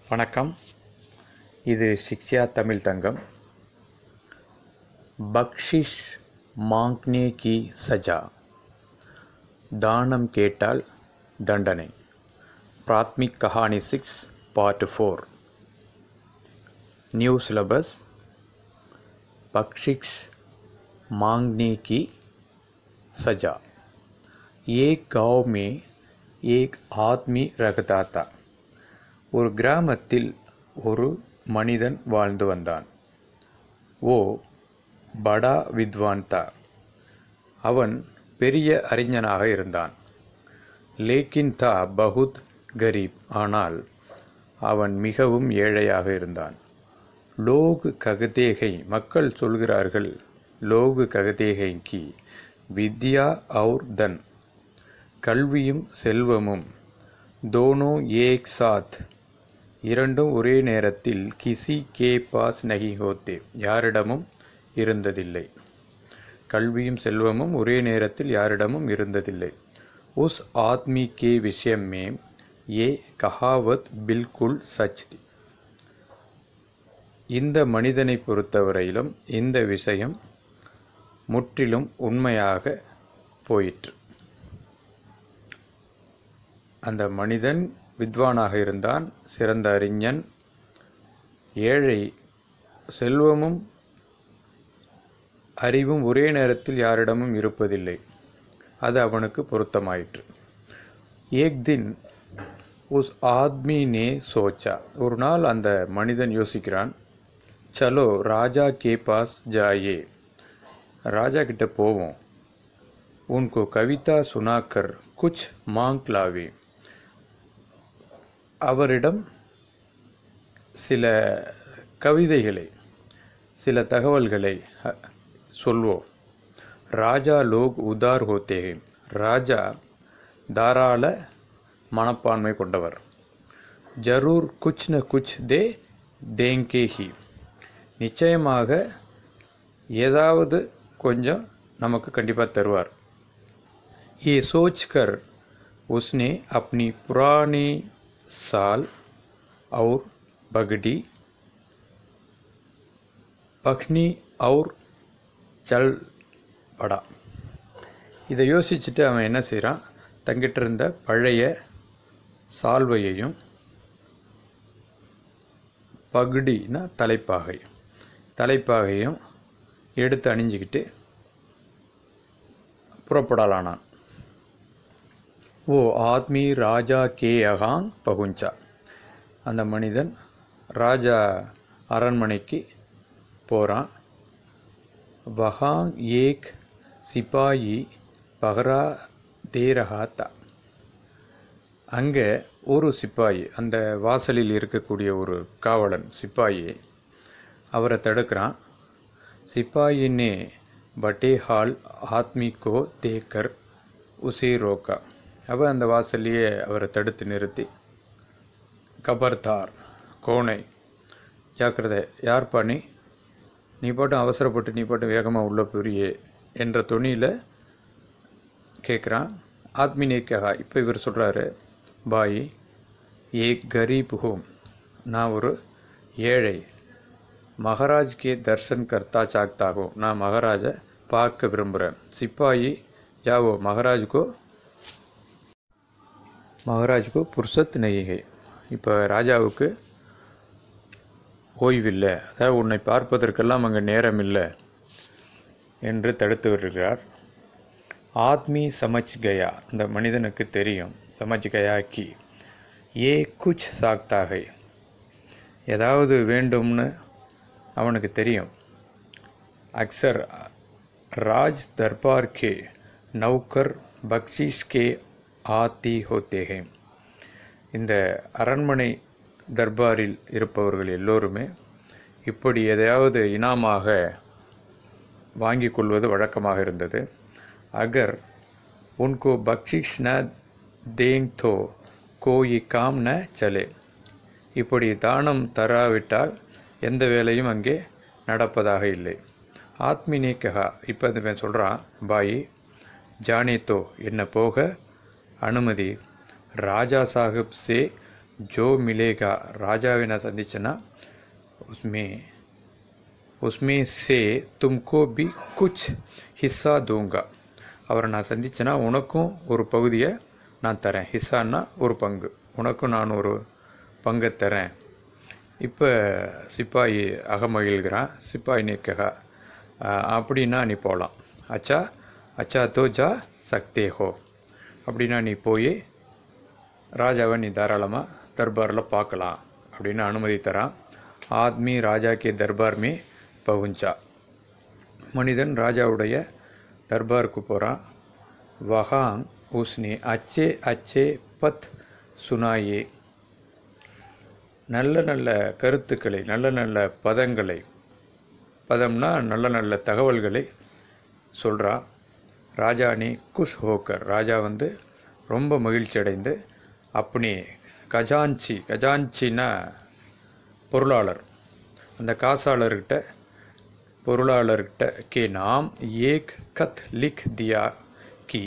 வணக்கம் இது சிக்ஷா தமிழ் தங்கம் பக்ஷிஷ் மாங்க்னே கி சஜா தானம் கேட்டால் தண்டனை பிராத்மிக் கஹானி six part four new syllabus बख्शिश मांगने की सजा एक गांव में एक आदमी रहता था ஒரு கிராமத்தில் ஒரு மனிதன் வாழ்ந்து வந்தான் ஓ படா வித்வான் தா அவன் பெரிய அறிஞனாக இருந்தான் லேக்கின் தா பகுத் கரீப் ஆனால் அவன் மிகவும் ஏழையாக இருந்தான் லோகு ககதேகை மக்கள் சொல்கிறார்கள் லோகு ககதேகைக்கு வித்யா அவுர் தன் கல்வியும் செல்வமும் தோனோ ஏக் சாத் இரண்டும் ஒரே நேரத்தில் கிசி கே பாஸ் நகி ஹோத்தே யாரிடமும் இருந்ததில்லை கல்வியும் செல்வமும் ஒரே நேரத்தில் யாரிடமும் இருந்ததில்லை உஸ் ஆத்மி கே விஷயம் மே ஏ கஹாவத் பில்குல் சச் தி இந்த மனிதனை பொறுத்தவரையிலும் இந்த விஷயம் முற்றிலும் உண்மையாக போயிற்று அந்த மனிதன் வித்வானாக இருந்தான் சிறந்த அறிஞன் ஏழை செல்வமும் அறிவும் ஒரே நேரத்தில் யாரிடமும் இருப்பதில்லை அது அவனுக்கு பொருத்தமாயிற்று ஏக் தின் உஸ் ஆத்மி நே சோச்சா ஒரு நாள் அந்த மனிதன் யோசிக்கிறான் சலோ ராஜா கே பாஸ் ஜாயே ராஜா கிட்ட போவோம் உன்கோ கவிதா சுனாக்கர் குச் மாங் லாவே அவரிடம் சில கவிதைகளை சில தகவல்களை சொல்வோம் ராஜா லோக் உதார் ஹோத்தே ராஜா தாராள மனப்பான்மை கொண்டவர் ஜரூர் குச் ந குச் தே தேங்கே ஹி நிச்சயமாக ஏதாவது கொஞ்சம் நமக்கு கண்டிப்பாக தருவார் ये सोचकर उसने अपनी पुरानी साल और बगड़ी पखनी और चल படா இதை யோசிச்சுட்டு அவன் என்ன செய்கிறான் தங்கிட்ட இருந்த பழைய சால்வையையும் பகுடினா தலைப்பாகை தலைப்பாகையும் எடுத்து அணிஞ்சிக்கிட்டு புறப்படலானான் ஓ ஆத்மி ராஜா கே அகாங் பகுஞ்சா அந்த மனிதன் ராஜா அரண்மனைக்கு போகிறான் வஹாங் ஏக் சிப்பாயி பஹரா தேரஹாத்தா அங்கே ஒரு சிப்பாயி அந்த வாசலில் இருக்கக்கூடிய ஒரு காவலன் சிப்பாயி அவரை தடுக்கிறான் சிப்பாயி ने பட்டே ஹால் ஆத்மி கோ தேக்கர் உசே ரோக்கா அவ அந்த வாசல்லையே அவரை தடுத்து நிறுத்தி கபர்தார் கோணை ஜாக்கிரதை யார் பண்ணி நீ பாட்டும் அவசரப்பட்டு நீ பாட்டும் வேகமாக உள்ள போறியே என்ற துணியில் கேட்குறான் ஆத்மினேக்கா இப்போ இவர் சொல்கிறாரு பாய் ஏ கரீப் ஹோம் நான் ஒரு ஏழை மகாராஜ் கே தர்ஷன் கர்த்தா சாக்தாகோ நான் மகாராஜை பார்க்க விரும்புகிறேன் சிப்பாயி ஜாவோ மகாராஜுக்கோ மகாராஜுக்கோ புருஷத் நெய்கை இப்போ ராஜாவுக்கு ஓய்வில்லை அதாவது உன்னை பார்ப்பதற்கெல்லாம் அங்கே நேரம் இல்லை என்று தடுத்து வருகிறார் ஆத்மி சமச் கயா அந்த மனிதனுக்கு தெரியும் சமச் கயா கி ஏ குச் சாக்தாகை ஏதாவது வேண்டும்னு அவனுக்கு தெரியும் அக்சர் ராஜ் தர்பார் கே நௌக்கர் பக்ஷிஷ் கே ஆத்தி ஹோத்தேகே இந்த அரண்மனை தர்பாரில் இருப்பவர்கள் எல்லோருமே இப்படி எதையாவது இனாமாக வாங்கி கொள்வது வழக்கமாக இருந்தது அகர் உன்கோ பக்ஷிஷ் ந தேங் தோ கோயி காம் ந சலே இப்படி தானம் தராவிட்டால் எந்த வேலையும் அங்கே நடப்பதாக இல்லை ஆத்மினே கஹா இப்போ அந்த சொல்கிறான் பாய் ஜானே தோ என்ன போக அனுமதி ராஜா சாஹிப் சே ஜோ மிலேகா ராஜாவை நான் சந்திச்சேன்னா உஸ்மே உஸ்மே சே தும்கோ பி குச் ஹிஸ்ஸா தூங்கா அவரை நான் சந்திச்சேன்னா உனக்கும் ஒரு பகுதியை நான் தரேன் ஹிஸ்ஸான்னா ஒரு பங்கு உனக்கும் நான் ஒரு பங்கை தரேன் இப்போ சிப்பாயி அகமகிழ்கிறான் சிப்பாய் நிற்கா அப்படின்னா நீ போகலாம் அச்சா அச்சா தோ ஜா சக்தே ஹோ அப்படின்னா நீ போய் ராஜாவை நீ தாராளமாக தர்பாரில் பார்க்கலாம் அப்படின்னு அனுமதி தரான் ஆத்மி ராஜா கே தர்பார் மே பகுஞ்சா மனிதன் ராஜாவுடைய தர்பாருக்கு போகிறான் வஹாங் உஸ்னே அச்சே அச்சே பத் சுனாயே நல்ல நல்ல கருத்துக்களை நல்ல நல்ல பதங்களை பதம்னா நல்ல நல்ல தகவல்களை சொல்கிறான் ராஜா நீ குஷ் ஹோக்கர் ராஜா வந்து ரொம்ப மகிழ்ச்சி அடைந்து அப்படி கஜான்சி கஜான்சின்னா பொருளாளர் அந்த காசாளர்கிட்ட பொருளாளர்கிட்ட கே நாம் ஏக் கத் லிக் தியா கி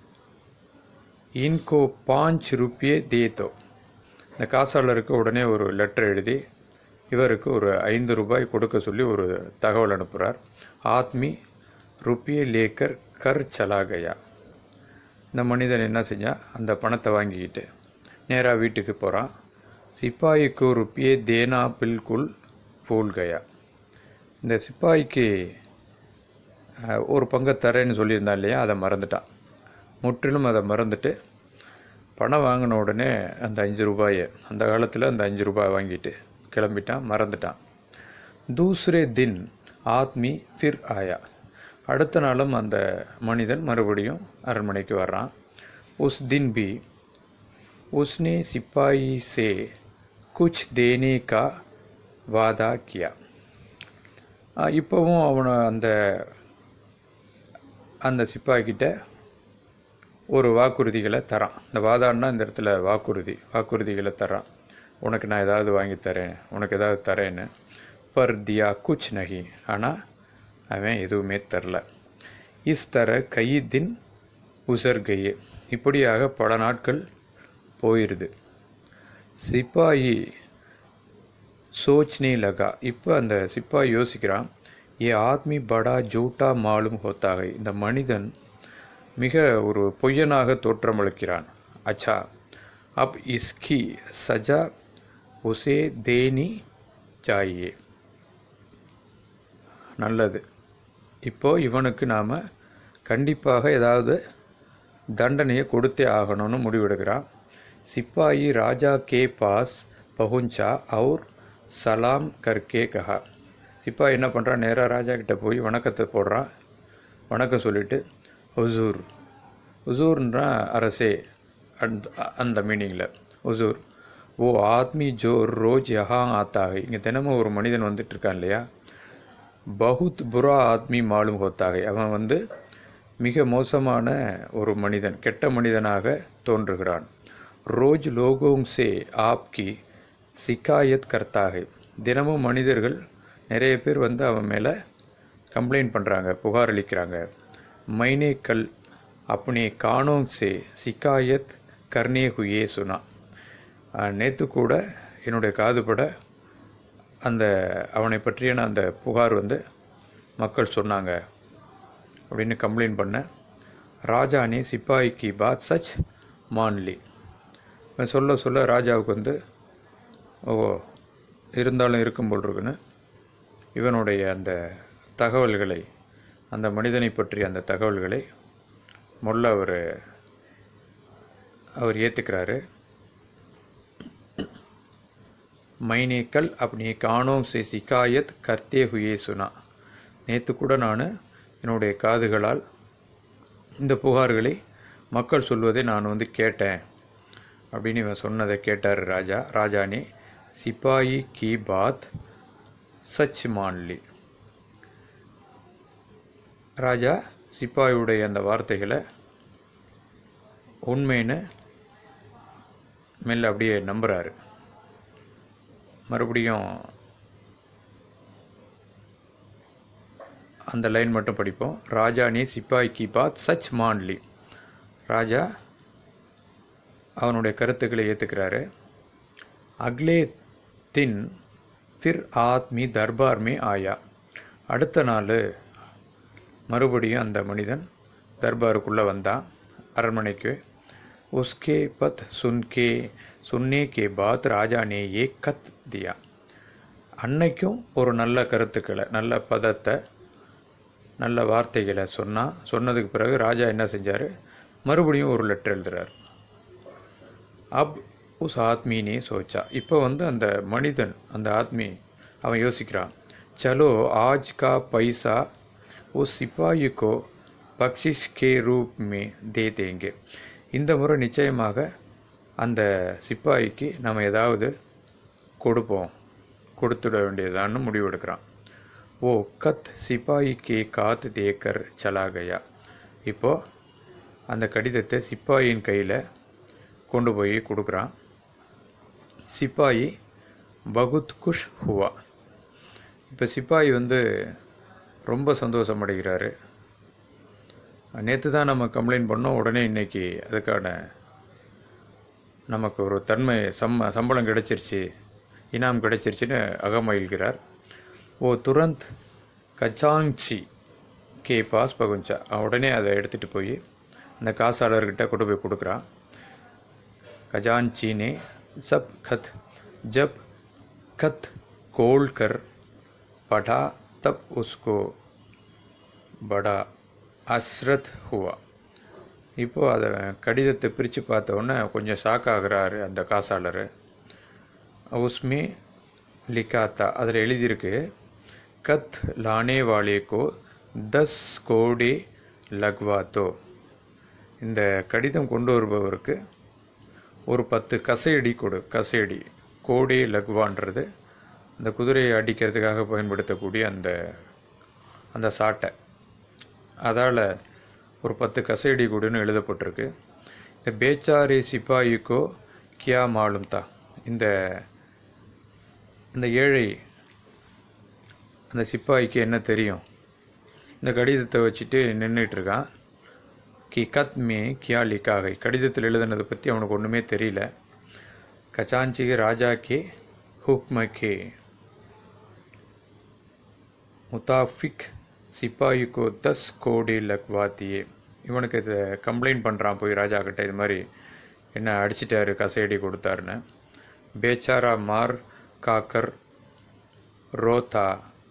இன்கோ பாஞ்ச் ருப்பியே தேதோ இந்த காசாளருக்கு உடனே ஒரு லெட்டர் எழுதி இவருக்கு ஒரு ஐந்து ரூபாய் கொடுக்க சொல்லி ஒரு தகவல் அனுப்புகிறார் ஆத்மி ருப்பியே லேக்கர் கர் சலா கயா இந்த மனிதன் என்ன செஞ்சால் அந்த பணத்தை வாங்கிக்கிட்டு நேராக வீட்டுக்கு போகிறான் சிப்பாய்க்கு ருப்பியே தேனா பில்குல் பூல் கயா இந்த சிப்பாய்க்கு அஹ், ஒரு பங்கை தரேன்னு சொல்லியிருந்தான் இல்லையா அதை மறந்துட்டான் முற்றிலும் அதை மறந்துட்டு பணம் வாங்கின உடனே அந்த அஞ்சு ரூபாயை அந்த காலத்தில் அந்த அஞ்சு ரூபாய் வாங்கிட்டு கிளம்பிட்டான் மறந்துட்டான் தூசரே தின் ஆத்மி ஃபிர் ஆயா அடுத்த நாளும் அந்த மனிதன் மறுபடியும் அரண்மனைக்கு வர்றான் உஸ் தின் பி उसने सिपाही से कुछ देने का वादा किया ஆ, இப்போவும் அவனை அந்த அந்த சிப்பாய்கிட்ட ஒரு வாக்குறுதிகளை தரான் இந்த வாதான்னா இந்த இடத்துல வாக்குறுதி வாக்குறுதிகளை தரான் உனக்கு நான் ஏதாவது வாங்கி தரேன் உனக்கு ஏதாவது தரேன்னு பர் தியா குச் நகி ஆனால் அவன் எதுவுமே தரல இஸ் தர கைதின் உசர் கையே இப்படியாக பல நாட்கள் போயிடுது சிப்பாயி சோச்னே லகா இப்போ அந்த சிப்பாய் யோசிக்கிறான் ஏ ஆத்மி படா ஜூட்டா மாலும் ஹோத்தாக இந்த மனிதன் மிக ஒரு பொய்யனாக தோற்றமளிக்கிறான் அச்சா அப் இஸ்கி சஜா உசே தேனி சாயே நல்லது இப்போ இவனுக்கு நாம் கண்டிப்பாக ஏதாவது தண்டனையை கொடுத்தே ஆகணும்னு முடிவெடுக்கிறான் சிப்பாயி ராஜா கே பாஸ் பகுஞ்சா அவுர் சலாம் கர்கே கஹா சிப்பாய் என்ன பண்ணுறான் நேராக ராஜா கிட்ட போய் வணக்கத்தை போடுறான் வணக்கம் சொல்லிட்டு ஹுசூர் ஹுசூர்ன்றா அரசே அந்த அந்த மீனிங்கில் ஹுசூர் ஓ ஆத்மி ஜோ ரோஜ் யஹா ஆத்தாக இங்கே தினமும் ஒரு மனிதன் வந்துட்டு இருக்கான் இல்லையா பகுத் புரா ஆத்மி மாலும் ஹோத்தாக அவன் வந்து மிக மோசமான ஒரு மனிதன் கெட்ட மனிதனாக தோன்றுகிறான் ரோஜ் லோகோங் சே ஆப்கி சிக்காயத் கர்த்தாக தினமும் மனிதர்கள் நிறைய பேர் வந்து அவன் மேலே கம்ப்ளைண்ட் பண்ணுறாங்க புகார் அளிக்கிறாங்க மைனே கல் அப்பனே கானோங் சே சிக்காயத் கர்னே ஹுயே சுனா நேற்று கூட என்னுடைய காதுபட அந்த அவனை பற்றியான அந்த புகார் வந்து மக்கள் சொன்னாங்க அப்படின்னு கம்ப்ளைண்ட் பண்ண ராஜானே சிப்பாய் கி பாத் சச் மான்லி இவன் சொல்ல சொல்ல ராஜாவுக்கு வந்து ஓ இருந்தாலும் இருக்கும் போல் இருக்குன்னு இவனுடைய அந்த தகவல்களை அந்த மனிதனை பற்றிய அந்த தகவல்களை முதல்ல அவர் அவர் ஏற்றுக்கிறாரு மைனே கல் அப்படி காணோம் சே சிக்காயத் கர்த்தே ஹுயே சுனா நேற்று கூட நான் என்னுடைய காதுகளால் இந்த புகார்களை மக்கள் சொல்வதை நான் வந்து கேட்டேன் அப்படின்னு இவன் சொன்னதை கேட்டார் ராஜா ராஜானே சிப்பாயி கி பாத் சச் மான்லி ராஜா சிப்பாயுடைய அந்த வார்த்தைகளை உண்மைன்னு மெல்ல அப்படியே நம்புகிறாரு மறுபடியும் அந்த லைன் மட்டும் படிப்போம் ராஜா நீ சிப்பாய் கி பாத் சச் மான்லி ராஜா அவனுடைய கருத்துக்களை ஏற்றுக்கிறாரு அக்லே தின் ஃபிர் ஆத்மி தர்பார் மே ஆயா அடுத்த நாள் மறுபடியும் அந்த மனிதன் தர்பாருக்குள்ளே வந்தான் அரண்மனைக்கு உஸ்கே பத் சுன்கே சுன்னே கே பாத் ராஜா நே ஏ கத் தியா அன்னைக்கும் ஒரு நல்ல கருத்துக்களை நல்ல பதத்தை நல்ல வார்த்தைகளை சொன்னால் சொன்னதுக்கு பிறகு ராஜா என்ன செஞ்சார் மறுபடியும் ஒரு லெட்டர் எழுதுறார் அப் உஸ் ஆத்மீனே சோச்சா இப்போ வந்து அந்த மனிதன் அந்த ஆத்மி அவன் யோசிக்கிறான் சலோ ஆஜ் கா பைசா உஸ் சிப்பாயிக்கோ பக்ஷிஷ் கே ரூப் மே தே தேங்கே இந்த முறை நிச்சயமாக அந்த சிப்பாய்க்கு நம்ம ஏதாவது கொடுப்போம் கொடுத்துட வேண்டியதான்னு முடிவெடுக்கிறான் ஓ கத் சிப்பாயி கே காத் தேக்கர் சலா கயா இப்போது அந்த கடிதத்தை சிப்பாயின் கையில் கொண்டு போய் கொடுக்குறான் சிப்பாயி பகுத் குஷ் ஹுவா இப்போ சிப்பாயி வந்து ரொம்ப சந்தோஷம் அடைகிறாரு நேற்று தான் நம்ம கம்ப்ளைண்ட் பண்ணோம் உடனே இன்னைக்கு அதுக்கான நமக்கு ஒரு தன்மை சம்ம சம்பளம் கிடைச்சிருச்சு இனாம் கிடைச்சிருச்சுன்னு அகமகிழ்கிறார் ஓ துரந்த் கச்சாங்சி கே பாஸ் பகுஞ்சா உடனே அதை எடுத்துகிட்டு போய் அந்த காசாளர்கிட்ட கொண்டு போய் கொடுக்குறான் खजांची ने सब खत जब खत खोल कर पढ़ा तब उसको बड़ा அஸ்ரத் ஹுவா இப்போ அதை கடிதத்தை பிரித்து பார்த்த உடனே கொஞ்சம் ஷாக் ஆகுறாரு அந்த காசாளர் உஸ்மே லிக்காத்தா அதில் எழுதியிருக்கு கத் லானே வாலேக்கோ தஸ் கோடே லக்வாத்தோ இந்த கடிதம் கொண்டு வருபவருக்கு ஒரு பத்து கசையடி கொடு கசையடி கோடே லகுவான்றது அந்த குதிரையை அடிக்கிறதுக்காக பயன்படுத்தக்கூடிய அந்த அந்த சாட்டை அதால் ஒரு பத்து கசையடி கொடுன்னு எழுதப்பட்டிருக்கு இந்த பேச்சாரி சிப்பாயிக்கோ கியா மாலும் தா இந்த இந்த ஏழை அந்த சிப்பாய்க்கு என்ன தெரியும் இந்த கடிதத்தை வச்சுட்டு நின்றுட்டுருக்கான் கி கத் மே கியா லிக்காகை கடிதத்தில் எழுதுனதை பற்றி அவனுக்கு ஒன்றுமே தெரியல கச்சாஞ்சிக ராஜா கே ஹுக்ம கே முத்தாஃபிக் சிப்பாயிக்கோ தஸ் கோடி லக்வாத்தியே இவனுக்கு இதை கம்ப்ளைண்ட் பண்ணுறான் போய் ராஜா கிட்ட இது மாதிரி என்ன அடிச்சிட்டாரு கசையடி கொடுத்தாருன்னு பேச்சாரா மார் காக்கர் ரோதா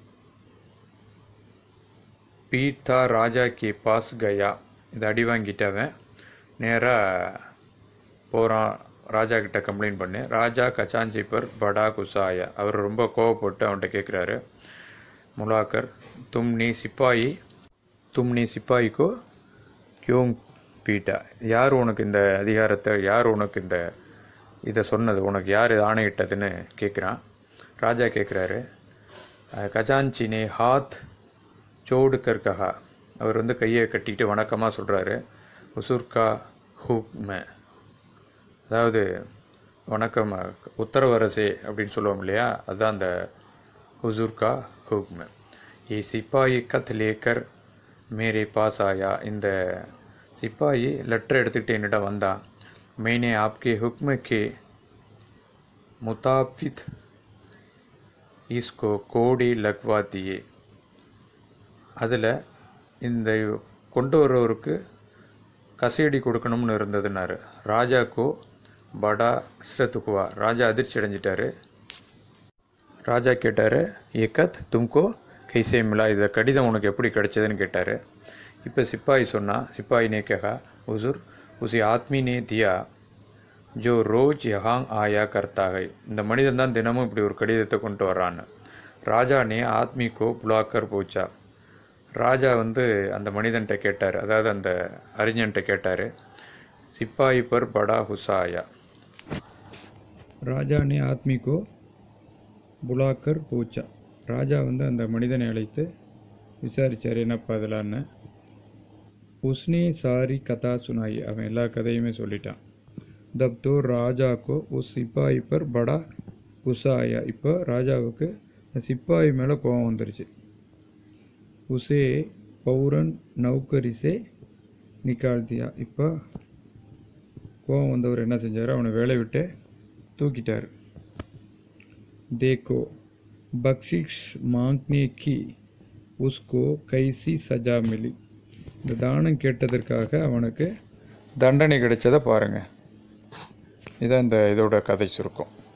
பீத்தா ராஜா கே பாஸ் கயா இதை அடி வாங்கிட்டவன் நேராக போகிறான் ராஜா கிட்ட கம்ப்ளைண்ட் பண்ணு ராஜா கச்சாஞ்சி பர் படா குசாயா அவர் ரொம்ப கோவப்பட்டு அவன்கிட்ட கேட்குறாரு முலாக்கர் தும்னி சிப்பாயி தும்னி சிப்பாய்க்கோ யோங் பீட்டா யார் உனக்கு இந்த அதிகாரத்தை யார் உனக்கு இந்த இதை சொன்னது உனக்கு யார் இது ஆணையிட்டதுன்னு கேட்குறான் ராஜா கேட்குறாரு கஜான்ச்சினே ஹாத் சோடுக்கர் கஹா அவர் வந்து கையை கட்டிக்கிட்டு வணக்கமாக சொல்கிறாரு உசுர்கா ஹூக்ம அதாவது வணக்கம் உத்தரவரசே அப்படின்னு சொல்லுவோம் இல்லையா அதுதான் அந்த ஹுசூர்கா ஹுக்ம ஏ சிப்பாயி கத் லேக்கர் மேரே பாஸ் ஆயா இந்த சிப்பாயி லெட்டர் எடுத்துக்கிட்டு என்னிடம் வந்தான் मैंने आपके हुक्म के मुताबिक इसको கோடி லக்வா दिए அதில் இந்த கொண்டு வர்றவருக்கு கசையடி கொடுக்கணும்னு இருந்ததுன்னாரு ராஜாக்கோ படா ஸ்ரத்துக்குவா ராஜா அதிர்ச்சி அடைஞ்சிட்டாரு ராஜா கேட்டார் ஏகத் தும்கோ கைசே மிலா இதை கடிதம் உனக்கு எப்படி கிடைச்சதுன்னு கேட்டார் இப்போ சிப்பாய் சொன்னா சிப்பாய் ने कहा हुजूर उसी आदमी ने दिया जो ரோஜ் யஹாங் ஆயா கர்த்தாகை இந்த மனிதன் தான் தினமும் இப்படி ஒரு கடிதத்தை கொண்டு வர்றான்னு ராஜா நே ஆத்மிக்கோ புலாக்கர் பூச்சா ராஜா வந்து அந்த மனிதன்கிட்ட கேட்டார் அதாவது அந்த அறிஞன்ட்ட கேட்டார் சிப்பாயி பர் படா ஹுசாயா ராஜா நே ஆத்மிக்கோ புலாக்கர் பூச்சா ராஜா வந்து அந்த மனிதனை அழைத்து விசாரித்தார் என்னப்பா அதெல்லான்னு உஸ்னே சாரி கதா சுனாயி அவன் எல்லா கதையுமே சொல்லிட்டான் தப் தோ ராஜாக்கோ உஸ் சிப்பாயி பர் படா குசாயா இப்போ ராஜாவுக்கு அந்த சிப்பாயி மேலே கோபம் வந்துருச்சு உசே பௌரன் நௌக்கரிசே நிக்கால் தியா இப்போ கோபம் வந்தவர் என்ன செஞ்சார் அவனை வேலையை விட்டு தூக்கிட்டார் देखो बख्शिश मांगने की उसको कैसी सजा मिली இந்த தானம் கேட்டதற்காக அவனுக்கு தண்டனை கிடைச்சதை பாருங்கள் இதான் இந்த இதோட கதை சுருக்கம்